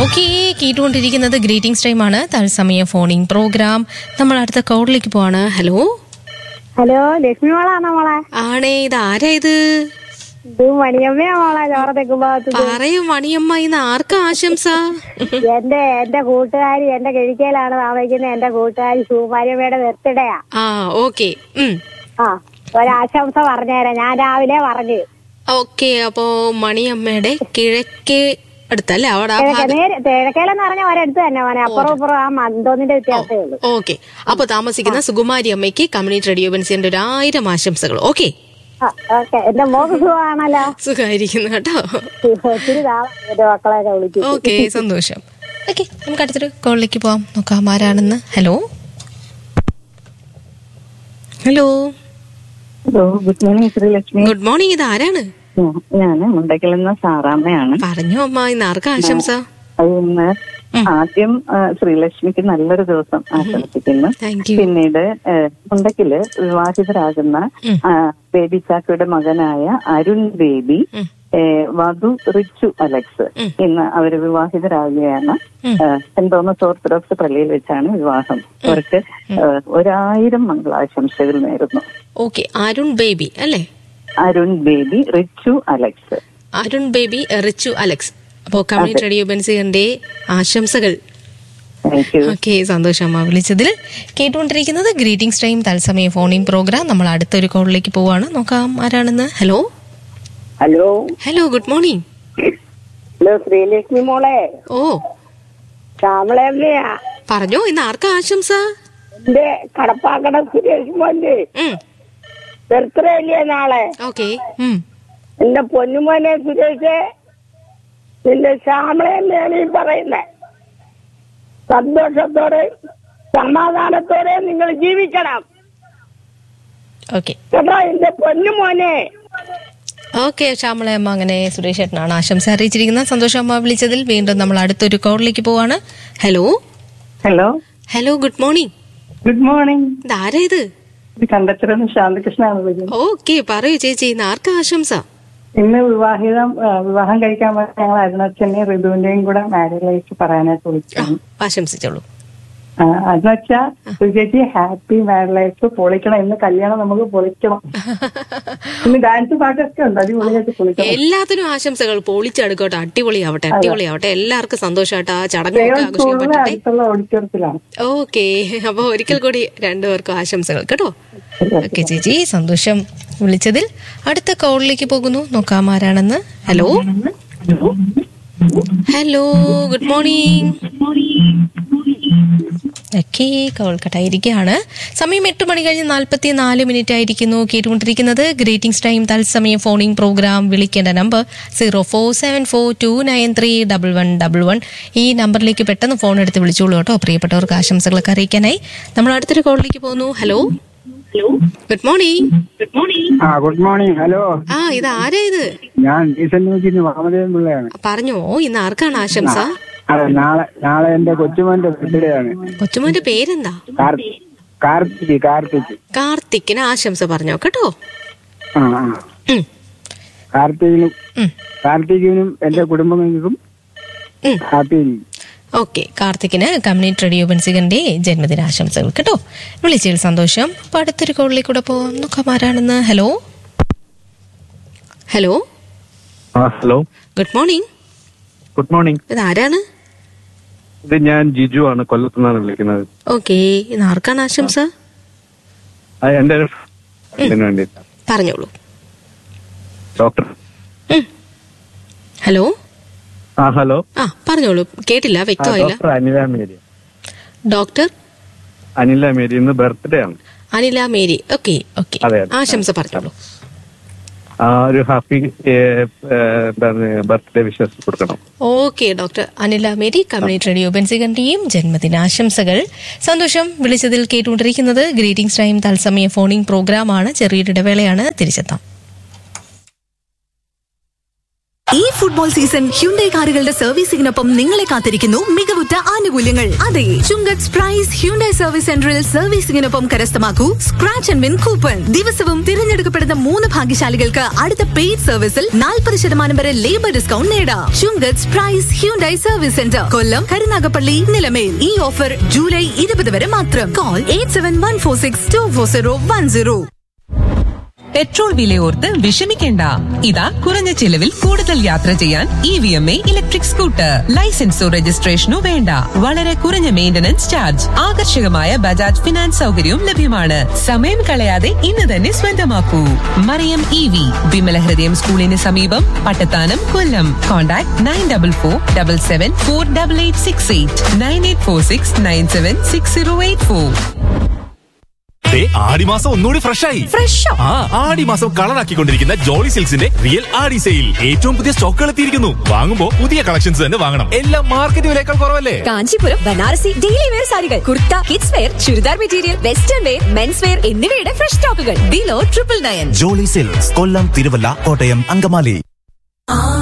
Okay കേട്ടുകൊണ്ടിരിക്കുന്നത് greetings time ആണ് തത്സമയ ഫോണിംഗ് പ്രോഗ്രാം നമ്മൾ അടുത്ത കോളിലേക്ക് പോവാണ് ഹലോ ഹലോ ലക്ഷ്മി മോളാണോ മോളെ ആണേ ഇത് ആരാ ഇത് ഇത് മണിയമ്മയാ മോളെ ചോറത്തേക്ക് ഭാഗത്ത് പറയൂ മണിയമ്മ ഇന്ന് ആർക്കാ ആശംസ എന്റെ എന്റെ കൂട്ടുകാരി എന്റെ കിഴിക്കയിലാണ് താമസിക്കുന്ന എന്റെ കൂട്ടുകാരി സുകുമാരിയമ്മയുടെ ബർത്ത്ഡേയാ ആ ഓക്കെ ആ ഒരാശംസ പറഞ്ഞുതരാം ഞാൻ രാവിലെ പറഞ്ഞു ഓക്കെ അപ്പോ മണിയമ്മയുടെ കിഴക്കേ അടുത്തല്ലേ അവിടെ ആ കിഴക്കെ ഭാഗം നേരെ കിഴക്കേലെന്ന് പറഞ്ഞ ഒരിടത്ത് തന്നെ മോനെ അപ്പുറം ഇപ്പുറം ആ മന്തോന്നിന്റെ വ്യത്യാസമേ ഉള്ളൂ ഓക്കെ അപ്പൊ താമസിക്കുന്ന സുകുമാരി അമ്മയ്ക്ക് കമ്മ്യൂണിറ്റി റേഡിയോ ബെൻസിന്റെ ഒരു ആയിരം ആശംസകൾ ഓക്കെ ആ, ഓക്കെ എന്റെ മോക്ക് സുഖമാണല്ലോ സുഖമായിരിക്കുന്നു കേട്ടോ ഒത്തിരി നാളെ എന്റെ മക്കളെയൊക്കെ വിളിച്ചു ഓക്കെ സന്തോഷം ഓക്കെ നമുക്ക് അടുത്തൊരു കോളിലേക്ക് പോവാം നോക്കാം ആരാണെന്ന് hello hello hello good morning Sreelakshmi good morning ഇത് ആരാണ് ഞാൻ മുണ്ടക്കൽ എന്ന സാറാമ്മയാണ് പറഞ്ഞു അമ്മ ഇന്ന് ആർക്കാ ആശംസ അത് ഇന്ന് ആദ്യം ആ, ശ്രീലക്ഷ്മിക്ക് നല്ലൊരു ദിവസം ആശംസിക്കുന്നു താങ്ക് യു പിന്നീട് ആ, മുണ്ടക്കില് വിവാഹിതരാകുന്ന ഉം. ആ, ബേബി ചാക്കോയുടെ മകനായ അരുൺ ബേബി ഉം. ഏ, വധു റിച്ചു അലക്സ് ഉം. ഇന്ന് അവര് വിവാഹിതരാകുകയാണ് ഉം. ആ, സെന്റ് തോമസ് ഓർത്തഡോക്സ് പള്ളിയിൽ വെച്ചാണ് വിവാഹം അവർക്ക് ആ, ഒരായിരം മംഗളാശംസകൾ നേരുന്നു ഓക്കെ അരുൺ ബേബി അല്ലേ അരുൺ ബേബി റിച്ചു അലക്സ് അരുൺ ബേബി റിച്ചു അലക്സ് അപ്പോ കമ്മ്യൂണിറ്റി റേഡിയോ ബെൻസിന്റെ ആശംസകൾ താങ്ക് യു ഓക്കെ സന്തോഷം അമ്മ വിളിച്ചതിൽ കേട്ടുകൊണ്ടിരിക്കുന്നത് ഗ്രീറ്റിംഗ്സ് ടൈം തത്സമയ ഫോണിംഗ് പ്രോഗ്രാം നമ്മൾ അടുത്തൊരു കോളിലേക്ക് പോവാണ് നോക്കാം ആരാണെന്ന് hello hello hello good morning hello Sreelakshmi മോളെ ഓ ശ്യാമളയമ്മയാ പറഞ്ഞോ ഇന്ന് ആർക്കാ ആശംസ എന്റെ കടപ്പാക്കട സുരേഷ് മോന്റെ ബർത്ത്ഡേ അല്ലേ നാളെ ഓക്കെ എന്റെ പൊന്നുമോനെ സുരേഷ് നിന്റെ ശ്യാമളയമ്മയാണ് ഈ പറയുന്നത് സന്തോഷത്തോടെ സമാധാനത്തോടെ നിങ്ങൾ ജീവിക്കണം ഓക്കെ കേട്ടോ എന്റെ പൊന്നുമോനെ ഓക്കെ ശ്യാമളയമ്മ അങ്ങനെ സുരേഷ് ചേട്ടനാണ് ആശംസ അറിയിച്ചിരിക്കുന്നത് സന്തോഷം അമ്മ വിളിച്ചതിൽ വീണ്ടും നമ്മൾ അടുത്തൊരു കോളിലേക്ക് പോവാണ് hello hello hello good morning good morning ഇതാരാ ഇത് ഇത് കണ്ടച്ചിരുന്ന ശാന്തകൃഷ്ണനാണ് വിളിക്കുന്നത് ഓക്കെ പറയൂ ചേച്ചി ഇന്ന് ആർക്കാ ആശംസ ഇന്ന് വിവാഹിതം ആ, വിവാഹം കഴിക്കാൻ പറ്റുന്ന ഞങ്ങൾ അരുണച്ചന്റെയും ഋതുവിന്റെയും കൂടെ മാരേജ് ലൈഫ് പറയാനായിട്ട് വിളിച്ചു ആശംസിച്ചോളൂ അതെന്ന് വെച്ചാ ചേച്ചി ഹാപ്പി മാരേജ് ലൈഫ് പൊളിക്കണം ഇന്ന് കല്യാണം നമുക്ക് പൊളിക്കണം ഇന്ന് ഡാൻസ് പാട്ടൊക്കെ ഉണ്ട് അടിപൊളിയായിട്ട് പൊളിക്കണം എല്ലാത്തിനും ആശംസകൾ പൊളിച്ചെടുക്കട്ടെ അടിപൊളിയാവട്ടെ അടിപൊളിയാവട്ടെ എല്ലാവർക്കും സന്തോഷമായിട്ട് ആ ചടങ്ങൊക്കെ ദേവൻ ആഘോഷിക്കാൻ സ്കൂളിലെ പറ്റട്ടെ അടുത്തുള്ള ഓഡിറ്റോറിയത്തിലാണ് ഓക്കെ അപ്പൊ ഒരിക്കൽ കൂടി രണ്ടുപേർക്കും ആശംസകൾ കേട്ടോ ഓക്കെ ചേച്ചി സന്തോഷം വിളിച്ചതിൽ അടുത്ത കോളിലേക്ക് പോകുന്നു നോക്കാം ആരാണെന്ന് hello hello good morning okay call കട്ടായിരിക്കുകയാണ് സമയം എട്ട് മണി കഴിഞ്ഞ് നാൽപ്പത്തി നാല് മിനിറ്റ് ആയിരിക്കുന്നു കേട്ടുകൊണ്ടിരിക്കുന്നത് ഗ്രീറ്റിംഗ്സ് ടൈം തത്സമയം ഫോണിംഗ് പ്രോഗ്രാം വിളിക്കേണ്ട number zero four seven four two nine three double one double one ഈ നമ്പറിലേക്ക് പെട്ടെന്ന് ഫോൺ എടുത്ത് വിളിച്ചോളൂ കേട്ടോ പ്രിയപ്പെട്ടവർക്ക് ആശംസകളൊക്കെ അറിയിക്കാനായി നമ്മൾ അടുത്തൊരു കോളിലേക്ക് പോകുന്നു ഹലോ ഗുഡ് മോർണിംഗ് ആ ഗുഡ് മോർണിംഗ് ഹലോ ആ ഇത് ആരാ ഇത് ഞാൻ ഡീസൽ ന്യൂസിന് വാമദേവൻ പിള്ളയാണ് പറഞ്ഞോ ഇന്ന് ആർക്കാണ് ആശംസ അതെ നാളെ നാളെ എന്റെ കൊച്ചുമോന്റെ ബർത്ത്ഡേ ആണ് കൊച്ചുമോന്റെ പേരെന്താ കാർ- കാർത്തിക് കാർത്തിക് കാർത്തിക്കിന് ആശംസ പറഞ്ഞോ കേട്ടോ ആ ആ ഉം, കാർത്തികിനും ഉം, കാർത്തികിനും എന്റെ കുടുംബങ്ങൾക്കും ഉം. ഹാപ്പി ഓക്കെ കാർത്തിക്കിന് കമ്മ്യൂണിറ്റി റേഡിയോ ബൻസികന്റെ ജന്മദിനാശംസകൾ കേട്ടോ വിളിച്ചതിൽ സന്തോഷം അപ്പൊ അടുത്തൊരു കോളിലേക്ക് കൂടെ പോവാം നോക്കാം ആരാണെന്ന് ഹലോ ഹലോ ആ hello good morning good morning ഇത് ആരാണ് ഇത് ഞാൻ ജിജു ആണ് കൊല്ലത്തു നിന്നാണ് വിളിക്കുന്നത് ഓക്കെ ഇന്ന് ആർക്കാണ് ആശംസ ആ, എന്റെ ഒരു ഇതിന് വേണ്ടി പറഞ്ഞോളൂ ഡോക്ടർ ഉം. ഹലോ ആ ഹലോ ആ പറഞ്ഞോളൂ കേട്ടില്ല ആ, വ്യക്തമായില്ല ഡോക്ടർ അനില മേരി ഡോക്ടർ അനില മേരി ഇന്ന് ബർത്ത്ഡേ ആണ് അനില മേരി ഓക്കെ ഓക്കെ അതെ, അതെ. ആശംസ പറഞ്ഞോളൂ ആ ഒരു ഹാപ്പി എന്താണ് ബർത്ത്ഡേ വിശ്വസ് കൊടുക്കണം okay doctor Anila Mary community radio ബെൻസികന്റെയും ജന്മദിനാശംസകൾ സന്തോഷം വിളിച്ചതിൽ കേട്ടുകൊണ്ടിരിക്കുന്നത് ഗ്രീറ്റിംഗ്സ് ടൈം തത്സമയ ഫോണിംഗ് പ്രോഗ്രാമാണ് ചെറിയൊരു ഇടവേളയാണ് തിരിച്ചെത്താം ഈ ഫുട്ബോൾ സീസൺ ഹ്യുണ്ടൈ കാറുകളുടെ സർവീസിംഗിനൊപ്പം നിങ്ങളെ കാത്തിരിക്കുന്നു മികവുറ്റ ആനുകൂല്യങ്ങൾ അതെ ചുങ്കത്ത് പ്രൈസ് ഹ്യുണ്ടൈ സർവീസ് സെന്ററിൽ സർവീസിംഗിനൊപ്പം കരസ്ഥമാക്കൂ സ്ക്രാച്ച് ആൻഡ് വിൻ കൂപ്പൺ ദിവസവും തിരഞ്ഞെടുക്കപ്പെടുന്ന മൂന്ന് ഭാഗ്യശാലികൾക്ക് അടുത്ത പെയ്ഡ് സർവീസിൽ നാൽപ്പത് ശതമാനം വരെ ലേബർ ഡിസ്കൗണ്ട് നേടാം Chungath prize Hyundai service centre Kollam Karunagappally Nilamel ഈ ഓഫർ ജൂലൈ ഇരുപത് വരെ മാത്രം call eight seven one four six two four zero one zero petrol വിലയോർത്ത് വിഷമിക്കേണ്ട ഇതാ കുറഞ്ഞ ചിലവിൽ കൂടുതൽ യാത്ര ചെയ്യാൻ E V M A electric scooter ലൈസൻസോ രജിസ്ട്രേഷനോ വേണ്ട വളരെ കുറഞ്ഞ മെയിന്റനൻസ് ചാർജ് ആകർഷകമായ ബജാജ് ഫിനാൻസ് സൗകര്യവും ലഭ്യമാണ് സമയം കളയാതെ ഇന്ന് തന്നെ സ്വന്തമാക്കൂ മറിയം ഇ വി വിമല ഹൃദയം സ്കൂളിന് സമീപം Pattathanam Kollam contact nine double four double seven four double eight six eight nine eight four six nine seven six zero eight four ദേ, ആടിമാസം ഒന്നുകൂടി ഫ്രഷ് ആയി ഫ്രഷോ ആ ആടിമാസം കളറാക്കിക്കൊണ്ടിരിക്കുന്ന ജോളി സിൽക്സിന്റെ റിയൽ ആടി സെയിൽ ഏറ്റവും പുതിയ സ്റ്റോക്കുകൾ എത്തിയിരിക്കുന്നു വാങ്ങുമ്പോ പുതിയ കളക്ഷൻസ് തന്നെ വാങ്ങണം എല്ലാം മാർക്കറ്റ് വിലയേക്കാൾ കുറവല്ലേ കാഞ്ചീപുരം ബനാറസി ഡെയിലി വെയർ സാരികൾ kurta kids wear churidar material western wear men's wear എന്നിവയുടെ ഫ്രഷ് സ്റ്റോക്കുകൾ below triple nine Jolly silks Kollam Thiruvalla Kottayam Angamaly